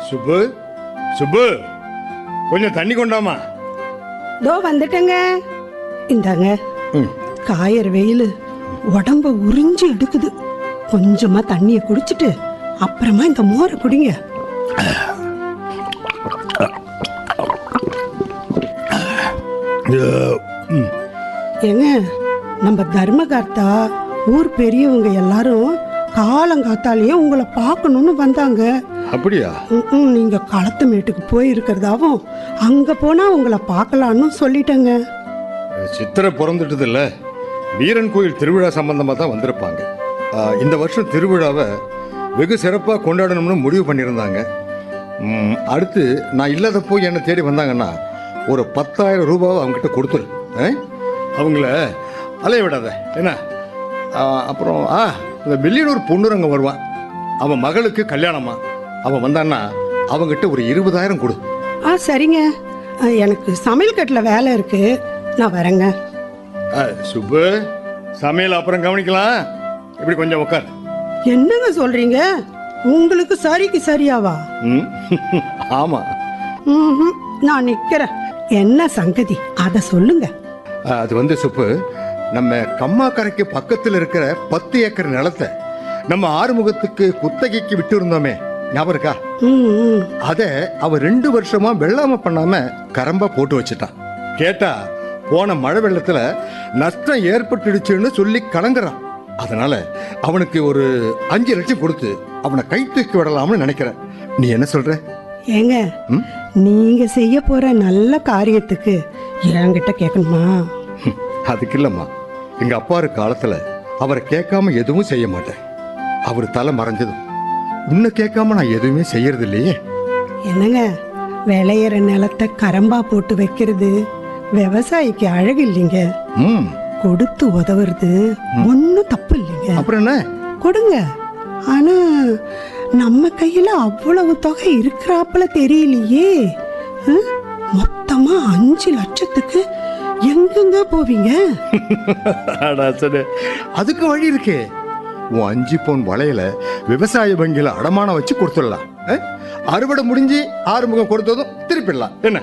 சுப்பு சுப்பு கொஞ்சம் தண்ணி கொண்டாமா தோ வந்துட்டேங்க இந்தாங்க ம் காயற வெயில் உடம்ப உறிஞ்சி எடுக்குது கொஞ்சமா தண்ணிய குடிச்சிட்டு அப்புறமா இந்த மோரை குடிங்க ம் ஏங்க நம்ம தர்மகர்த்தா ஊர் பெரியவங்க எல்லாரும் காலங்காத்தாலேயே உங்களை பார்க்கணும்னு வந்தாங்க அப்படியா ம்ம், நீங்க களத்து மேட்டுக்கு போயிருக்கிறதாவும் அங்க போனா உங்களை பார்க்கலான்னு சொல்லிட்டேங்க சித்திரை பிறந்துட்டது இல்ல வீரன் கோயில் திருவிழா சம்பந்தமா தான் வந்திருப்பாங்க ஆ, இந்த வருஷம் திருவிழாவை வெகு சிறப்பாக கொண்டாடணும்னு முடிவு பண்ணியிருந்தாங்க ம், அடுத்து நான் இல்லாதப்போ என்னை தேடி வந்தாங்கன்னா ஒரு பத்தாயிரம் ரூபாவை அவங்ககிட்ட கொடுத்துரு ஆ? அவங்கள அலைய விடாத என்ன ஆ, அப்புறம் ஆ இந்த வெள்ளியூர் பொண்ணுரங்க வருவான் அவன் மகளுக்கு கல்யாணமா அவன் வந்தான்னா அவங்ககிட்ட ஒரு இருபதாயிரம் கொடு ஆ சரிங்க ஆ, எனக்கு சமையல் கட்டில் வேலை இருக்கு நான் வரேங்க ஆ, சுப்பு சமையல் அப்புறம் கவனிக்கலாம் இப்படி கொஞ்சம் உட்கார் என்னங்க சொல்றீங்க உங்களுக்கு சரிக்கு சரியாவா ம் ஆமா ம்ஹும், நான் நிக்கிறேன் என்ன சங்கதி அத சொல்லுங்க ஆ, அது வந்து சுப்பு நம்ம கம்மாக்கரைக்கு பக்கத்தில் இருக்கிற பத்து ஏக்கர் நிலத்தை நம்ம ஆறுமுகத்துக்கு குத்தகைக்கு விட்டு இருந்தோமே ஞாபகம் இருக்கா ம், ம். அத அவ ரெண்டு வருஷமா வெள்ளாம பண்ணாம கரம்பா போட்டு வச்சுட்டான் கேட்டா போன மழை வெள்ளத்துல நஷ்டம் ஏற்பட்டுடுச்சுன்னு சொல்லி கலங்குறான் அதனால அவனுக்கு ஒரு அஞ்சு லட்சம் கொடுத்து அவனை கை தூக்கி விடலாம்னு நினைக்கிறேன் நீ என்ன சொல்ற ஏங்க ம்? நீங்க செய்ய போற நல்ல காரியத்துக்கு என்கிட்ட கேட்கணுமா ஹம், அதுக்கு இல்லம்மா எங்க அப்பா இருக்க காலத்துல அவரை கேட்காம எதுவும் செய்ய மாட்டேன் அவர் தலை மறைஞ்சதும் உன்னை கேட்காம நான் எதுவுமே செய்யறது இல்லையே என்னங்க விளையிற நிலத்தை கரம்பா போட்டு வைக்கிறது விவசாயிக்கு அழகு இல்லைங்க ம் கொடுத்து உதவுறது ஒன்றும் தப்பு இல்லைங்க அப்புறம் என்ன கொடுங்க ஆனா நம்ம கையில அவ்வளவு தொகை இருக்கிறாப்புல தெரியலையே அஹ், மொத்தமா அஞ்சு லட்சத்துக்கு எங்கெங்க போவீங்க அடா சரி. அதுக்கு வழி இருக்கே உன் அஞ்சு பவுன் வளையல விவசாய வங்கியில அடமானம் வச்சு கொடுத்துடலாம் அஹ்? அறுவடை முடிஞ்சு ஆறுமுகம் கொடுத்ததும் திருப்பிடலாம் என்ன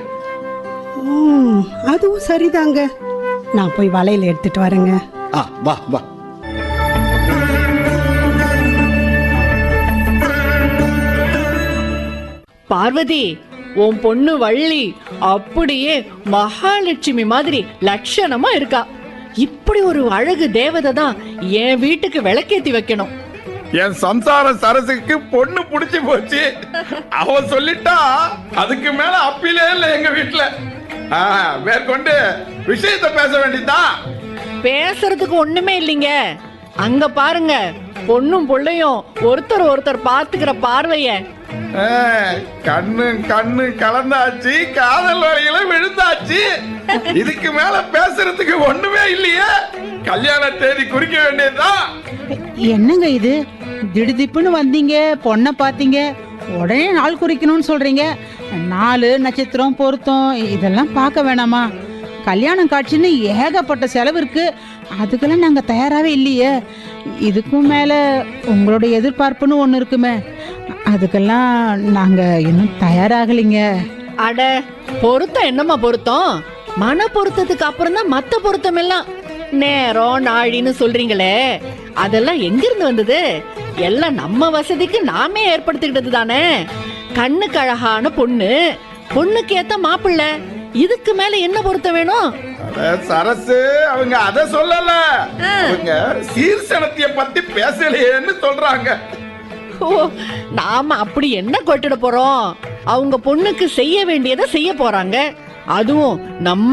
ம், அதுவும் சரிதாங்க நான் போய் வளையல் எடுத்துட்டு வரேங்க ஆ வா வா பார்வதி உன் பொண்ணு வள்ளி அப்படியே மகாலட்சுமி மாதிரி லட்சணமா இருக்கா இப்படி ஒரு அழகு தேவதை தான் என் வீட்டுக்கு விளக்கேத்தி வைக்கணும் என் சம்சார சரசுக்கு பொண்ணு புடிச்சு போச்சு அவ சொல்லிட்டா அதுக்கு மேல அப்பிலே இல்ல எங்க வீட்டுல ஆ, மேற்கொண்டு விஷயத்த பேச வேண்டியதுதான் பேசுறதுக்கு ஒண்ணுமே இல்லைங்க அங்க பாருங்க பொண்ணும் புள்ளையும் ஒருத்தர் ஒருத்தர் பார்த்துக்கிற பார்வைய ஆ, கண்ணு கண்ணு கலந்தாச்சு காதல் வழியில விழுந்தாச்சு இதுக்கு மேல பேசுறதுக்கு ஒண்ணுமே இல்லையே கல்யாண தேதி குறிக்க வேண்டியதுதான் என்னங்க இது திடுதிப்புன்னு வந்தீங்க பொண்ணை பார்த்தீங்க உடனே நாள் குறிக்கணும்னு சொல்றீங்க நாலு நட்சத்திரம் பொருத்தம் இதெல்லாம் பார்க்க வேணாமா கல்யாணம் காட்சின்னு ஏகப்பட்ட செலவு இருக்கு அதுக்கெல்லாம் நாங்கள் தயாராகவே இல்லையே இதுக்கும் மேலே உங்களோட எதிர்பார்ப்புன்னு ஒன்று இருக்குமே அதுக்கெல்லாம் நாங்கள் இன்னும் தயாராகலைங்க அட பொருத்தம் என்னம்மா பொருத்தம் மன பொருத்தத்துக்கு அப்புறம் தான் மத்த பொருத்தம் எல்லாம் நேரம் நாழின்னு சொல்றீங்களே அதெல்லாம் எங்கிருந்து வந்தது எல்லாம் நம்ம வசதிக்கு நாமே ஏற்படுத்திக்கிட்டது தானே கண்ணுக்கு அழகான பொண்ணு பொண்ணுக்கு ஏத்த மாப்பிள்ளை இதுக்கு மேல என்ன பொருத்தம் வேணும் அட, சரசு அவங்க அத சொல்லல அவங்க சீர்சனத்திய பத்தி பேசலையேன்னு சொல்றாங்க ஓ நாம அப்படி என்ன கொட்டிட போறோம் அவங்க பொண்ணுக்கு செய்ய வேண்டியதை செய்ய போறாங்க அதுவும் நம்ம